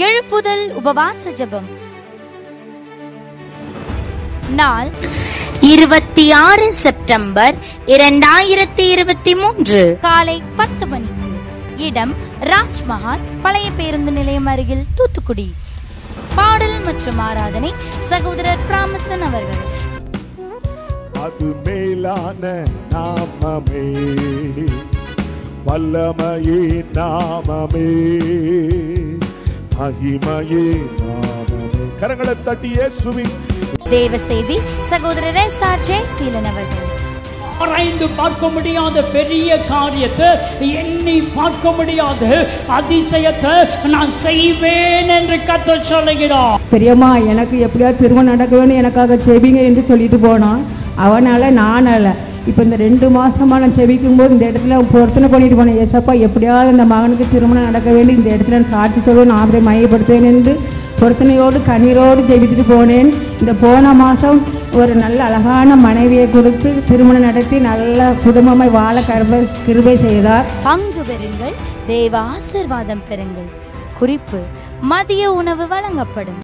எழுப்புதல் உபவாச ஜெபம் நாள் இருபத்தி ஆறு செப்டம்பர் இரண்டாயிரத்தி இருபத்தி மூன்று காலை பத்து மணிக்கு இடம் ராஜ்மஹால் பழைய பேருந்து நிலையம் அருகில் தூத்துக்குடி பாடல் மற்றும் ஆராதனை சகோதரர் பிராமசன் அவர்கள் அது மேலான நாமமே வல்லமையே நாமமே மகிமையே நாமமே கரங்களை தட்டி இயேசுவின் தேவ செய்தி சகோதரர் எஸ் ஆர் ஜெயசீலன் அவர்கள் ஆராய்ந்து பார்க்க முடியாத பெரிய காரியத்தை எண்ணி பார்க்க முடியாத அதிசயத்தை நான் செய்வேன் என்று கத்த சொல்லுகிறார் பெரியம்மா எனக்கு எப்படியாவது திருமணம் நடக்க வேணும் எனக்காக செவிங்க என்று சொல்லிட்டு போனான் அவனால் நானால இப்போ இந்த ரெண்டு மாசமா நான் செவிக்கும் போது இந்த இடத்துல பொருத்தனை பண்ணிட்டு போனேன் ஏசப்பா எப்படியாவது இந்த மகனுக்கு திருமணம் நடக்க வேண்டி இந்த இடத்துல நான் சாட்சி சொல்லுவேன் நான் அவரை மையப்படுத்துவேன் என்று பொருத்தனையோடு கண்ணீரோடு ஜெபித்துட்டு போனேன் இந்த போன மாதம் ஒரு நல்ல அழகான மனைவியை கொடுத்து திருமணம் நடத்தி நல்ல குடும்பமாய் வாழ கருபை கிருபை செய்தார் பங்கு பெறுங்கள் தேவ ஆசிர்வாதம் பெறுங்கள் குறிப்பு மதிய உணவு வழங்கப்படும்